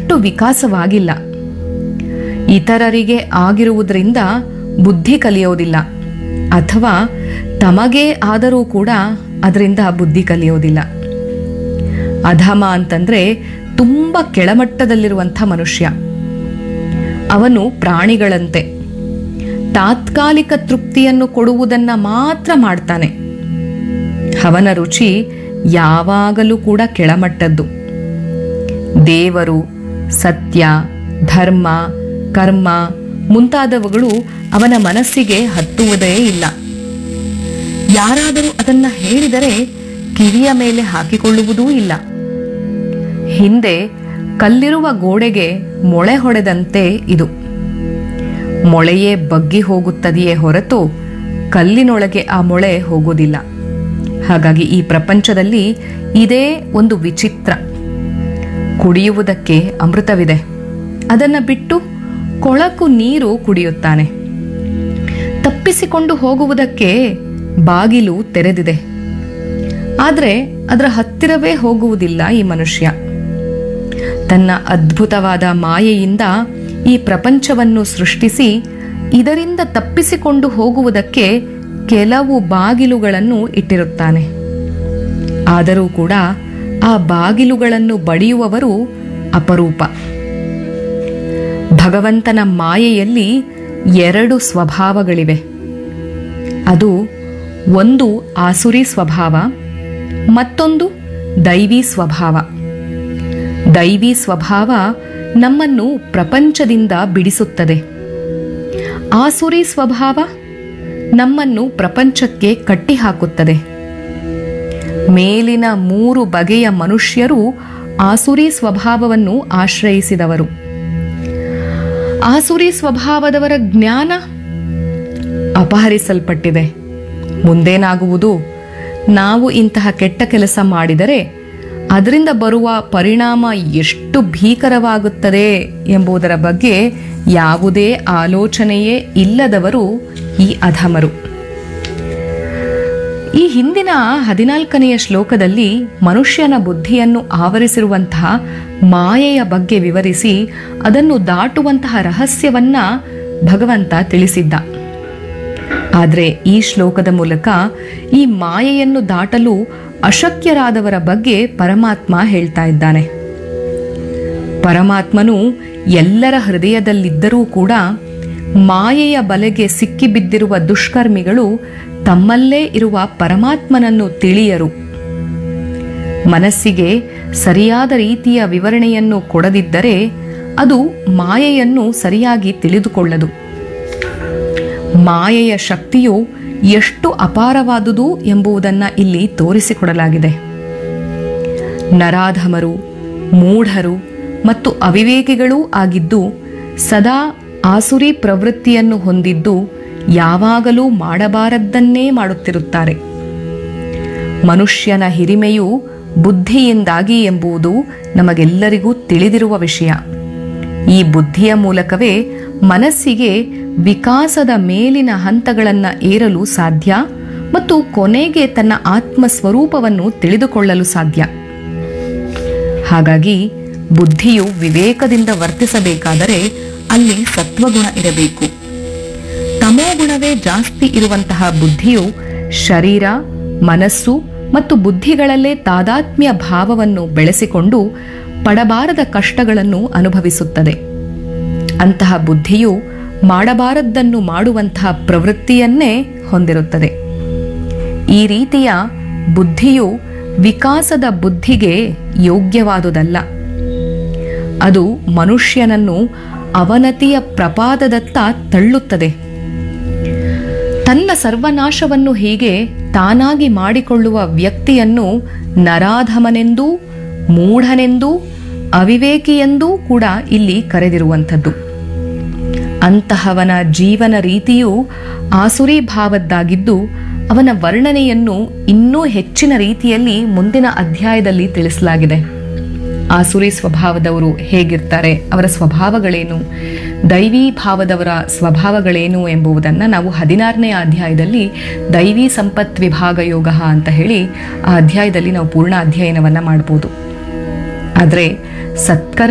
ಅಷ್ಟು ವಿಕಾಸವಾಗಿಲ್ಲ ಇತರರಿಗೆ ಆಗಿರುವುದರಿಂದ ಬುದ್ಧಿ ಕಲಿಯೋದಿಲ್ಲ ಅಥವಾ ತಮಗೆ ಆದರೂ ಕೂಡ ಅದರಿಂದ ಬುದ್ಧಿ ಕಲಿಯೋದಿಲ್ಲ ಅಧಮ ಅಂತಂದ್ರೆ ತುಂಬ ಕೆಳಮಟ್ಟದಲ್ಲಿರುವಂಥ ಮನುಷ್ಯ ಅವನು ಪ್ರಾಣಿಗಳಂತೆ ತಾತ್ಕಾಲಿಕ ತೃಪ್ತಿಯನ್ನು ಕೊಡುವುದನ್ನ ಮಾತ್ರ ಮಾಡ್ತಾನೆ ಅವನ ರುಚಿ ಯಾವಾಗಲೂ ಕೂಡ ಕೆಳಮಟ್ಟದ್ದು ದೇವರು ಸತ್ಯ ಧರ್ಮ ಕರ್ಮ ಮುಂತಾದವುಗಳು ಅವನ ಮನಸ್ಸಿಗೆ ಹತ್ತುವುದೇ ಇಲ್ಲ ಯಾರಾದರೂ ಅದನ್ನ ಹೇಳಿದರೆ ಕಿವಿಯ ಮೇಲೆ ಹಾಕಿಕೊಳ್ಳುವುದೂ ಇಲ್ಲ ಹಿಂದೆ ಕಲ್ಲಿರುವ ಗೋಡೆಗೆ ಮೊಳೆ ಹೊಡೆದಂತೆ ಇದು ಮೊಳೆಯೇ ಬಗ್ಗಿ ಹೋಗುತ್ತದೆಯೇ ಹೊರತು ಕಲ್ಲಿನೊಳಗೆ ಆ ಮೊಳೆ ಹೋಗೋದಿಲ್ಲ ಹಾಗಾಗಿ ಈ ಪ್ರಪಂಚದಲ್ಲಿ ಇದೇ ಒಂದು ವಿಚಿತ್ರ ಕುಡಿಯುವುದಕ್ಕೆ ಅಮೃತವಿದೆ ಅದನ್ನು ಬಿಟ್ಟು ಕೊಳಕು ನೀರು ಕುಡಿಯುತ್ತಾನೆ ತಪ್ಪಿಸಿಕೊಂಡು ಹೋಗುವುದಕ್ಕೆ ಬಾಗಿಲು ತೆರೆದಿದೆ ಆದರೆ ಅದರ ಹತ್ತಿರವೇ ಹೋಗುವುದಿಲ್ಲ ಈ ಮನುಷ್ಯ ತನ್ನ ಅದ್ಭುತವಾದ ಮಾಯೆಯಿಂದ ಈ ಪ್ರಪಂಚವನ್ನು ಸೃಷ್ಟಿಸಿ ಇದರಿಂದ ತಪ್ಪಿಸಿಕೊಂಡು ಹೋಗುವುದಕ್ಕೆ ಕೆಲವು ಬಾಗಿಲುಗಳನ್ನು ಇಟ್ಟಿರುತ್ತಾನೆ ಆದರೂ ಕೂಡ ಆ ಬಾಗಿಲುಗಳನ್ನು ಬಡಿಯುವವರು ಅಪರೂಪ ಭಗವಂತನ ಮಾಯೆಯಲ್ಲಿ ಎರಡು ಸ್ವಭಾವಗಳಿವೆ ಅದು ಒಂದು ಆಸುರಿ ಸ್ವಭಾವ ಮತ್ತೊಂದು ದೈವಿ ಸ್ವಭಾವ ದೈವಿ ಸ್ವಭಾವ ನಮ್ಮನ್ನು ಪ್ರಪಂಚದಿಂದ ಬಿಡಿಸುತ್ತದೆ ಆಸುರಿ ಸ್ವಭಾವ ನಮ್ಮನ್ನು ಪ್ರಪಂಚಕ್ಕೆ ಕಟ್ಟಿಹಾಕುತ್ತದೆ ಮೇಲಿನ ಮೂರು ಬಗೆಯ ಮನುಷ್ಯರು ಆಸುರಿ ಸ್ವಭಾವವನ್ನು ಆಶ್ರಯಿಸಿದವರು ಆಸುರಿ ಸ್ವಭಾವದವರ ಜ್ಞಾನ ಅಪಹರಿಸಲ್ಪಟ್ಟಿದೆ ಮುಂದೇನಾಗುವುದು ನಾವು ಇಂತಹ ಕೆಟ್ಟ ಕೆಲಸ ಮಾಡಿದರೆ ಅದರಿಂದ ಬರುವ ಪರಿಣಾಮ ಎಷ್ಟು ಭೀಕರವಾಗುತ್ತದೆ ಎಂಬುದರ ಬಗ್ಗೆ ಯಾವುದೇ ಆಲೋಚನೆಯೇ ಇಲ್ಲದವರು ಈ ಅಧಮರು ಈ ಹಿಂದಿನ ಹದಿನಾಲ್ಕನೆಯ ಶ್ಲೋಕದಲ್ಲಿ ಮನುಷ್ಯನ ಬುದ್ಧಿಯನ್ನು ಆವರಿಸಿರುವಂತಹ ಮಾಯೆಯ ಬಗ್ಗೆ ವಿವರಿಸಿ ಅದನ್ನು ದಾಟುವಂತಹ ರಹಸ್ಯವನ್ನ ಭಗವಂತ ತಿಳಿಸಿದ್ದ ಆದರೆ ಈ ಶ್ಲೋಕದ ಮೂಲಕ ಈ ಮಾಯೆಯನ್ನು ದಾಟಲು ಅಶಕ್ಯರಾದವರ ಬಗ್ಗೆ ಪರಮಾತ್ಮ ಹೇಳ್ತಾ ಇದ್ದಾನೆ ಪರಮಾತ್ಮನು ಎಲ್ಲರ ಹೃದಯದಲ್ಲಿದ್ದರೂ ಕೂಡ ಮಾಯೆಯ ಬಲೆಗೆ ಸಿಕ್ಕಿಬಿದ್ದಿರುವ ದುಷ್ಕರ್ಮಿಗಳು ತಮ್ಮಲ್ಲೇ ಇರುವ ಪರಮಾತ್ಮನನ್ನು ತಿಳಿಯರು ಮನಸ್ಸಿಗೆ ಸರಿಯಾದ ರೀತಿಯ ವಿವರಣೆಯನ್ನು ಕೊಡದಿದ್ದರೆ ಅದು ಮಾಯೆಯನ್ನು ಸರಿಯಾಗಿ ತಿಳಿದುಕೊಳ್ಳದು ಮಾಯೆಯ ಶಕ್ತಿಯು ಎಷ್ಟು ಅಪಾರವಾದುದು ಎಂಬುದನ್ನು ಇಲ್ಲಿ ತೋರಿಸಿಕೊಡಲಾಗಿದೆ ನರಾಧಮರು ಮೂಢರು ಮತ್ತು ಅವಿವೇಕಿಗಳೂ ಆಗಿದ್ದು ಸದಾ ಆಸುರಿ ಪ್ರವೃತ್ತಿಯನ್ನು ಹೊಂದಿದ್ದು ಯಾವಾಗಲೂ ಮಾಡಬಾರದ್ದನ್ನೇ ಮಾಡುತ್ತಿರುತ್ತಾರೆ ಮನುಷ್ಯನ ಹಿರಿಮೆಯು ಬುದ್ಧಿಯಿಂದಾಗಿ ಎಂಬುದು ನಮಗೆಲ್ಲರಿಗೂ ತಿಳಿದಿರುವ ವಿಷಯ ಈ ಬುದ್ಧಿಯ ಮೂಲಕವೇ ಮನಸ್ಸಿಗೆ ವಿಕಾಸದ ಮೇಲಿನ ಹಂತಗಳನ್ನು ಏರಲು ಸಾಧ್ಯ ಮತ್ತು ಕೊನೆಗೆ ತನ್ನ ಆತ್ಮ ಸ್ವರೂಪವನ್ನು ತಿಳಿದುಕೊಳ್ಳಲು ಸಾಧ್ಯ ಹಾಗಾಗಿ ಬುದ್ಧಿಯು ವಿವೇಕದಿಂದ ವರ್ತಿಸಬೇಕಾದರೆ ಅಲ್ಲಿ ಸತ್ವಗುಣ ಇರಬೇಕು ತಮೋಗುಣವೇ ಜಾಸ್ತಿ ಇರುವಂತಹ ಬುದ್ಧಿಯು ಶರೀರ ಮನಸ್ಸು ಮತ್ತು ಬುದ್ಧಿಗಳಲ್ಲೇ ತಾದಾತ್ಮ್ಯ ಭಾವವನ್ನು ಬೆಳೆಸಿಕೊಂಡು ಪಡಬಾರದ ಕಷ್ಟಗಳನ್ನು ಅನುಭವಿಸುತ್ತದೆ ಅಂತಹ ಬುದ್ಧಿಯು ಮಾಡಬಾರದ್ದನ್ನು ಮಾಡುವಂತಹ ಪ್ರವೃತ್ತಿಯನ್ನೇ ಹೊಂದಿರುತ್ತದೆ ಈ ರೀತಿಯ ಬುದ್ಧಿಯು ವಿಕಾಸದ ಬುದ್ಧಿಗೆ ಯೋಗ್ಯವಾದುದಲ್ಲ ಅದು ಮನುಷ್ಯನನ್ನು ಅವನತಿಯ ಪ್ರಪಾದದತ್ತ ತಳ್ಳುತ್ತದೆ ತನ್ನ ಸರ್ವನಾಶವನ್ನು ಹೀಗೆ ತಾನಾಗಿ ಮಾಡಿಕೊಳ್ಳುವ ವ್ಯಕ್ತಿಯನ್ನು ನರಾಧಮನೆಂದೂ ಮೂಢನೆಂದೂ ಅವಿವೇಕಿಯೆಂದೂ ಕೂಡ ಇಲ್ಲಿ ಕರೆದಿರುವಂಥದ್ದು ಅಂತಹವನ ಜೀವನ ರೀತಿಯು ಆಸುರಿ ಭಾವದ್ದಾಗಿದ್ದು ಅವನ ವರ್ಣನೆಯನ್ನು ಇನ್ನೂ ಹೆಚ್ಚಿನ ರೀತಿಯಲ್ಲಿ ಮುಂದಿನ ಅಧ್ಯಾಯದಲ್ಲಿ ತಿಳಿಸಲಾಗಿದೆ ಆಸುರಿ ಸ್ವಭಾವದವರು ಹೇಗಿರ್ತಾರೆ ಅವರ ಸ್ವಭಾವಗಳೇನು ದೈವಿ ಭಾವದವರ ಸ್ವಭಾವಗಳೇನು ಎಂಬುದನ್ನು ನಾವು ಹದಿನಾರನೇ ಅಧ್ಯಾಯದಲ್ಲಿ ದೈವಿ ಸಂಪತ್ ವಿಭಾಗ ಯೋಗ ಅಂತ ಹೇಳಿ ಆ ಅಧ್ಯಾಯದಲ್ಲಿ ನಾವು ಪೂರ್ಣ ಅಧ್ಯಯನವನ್ನು ಮಾಡ್ಬೋದು ಆದರೆ ಸತ್ಕರ್ಮ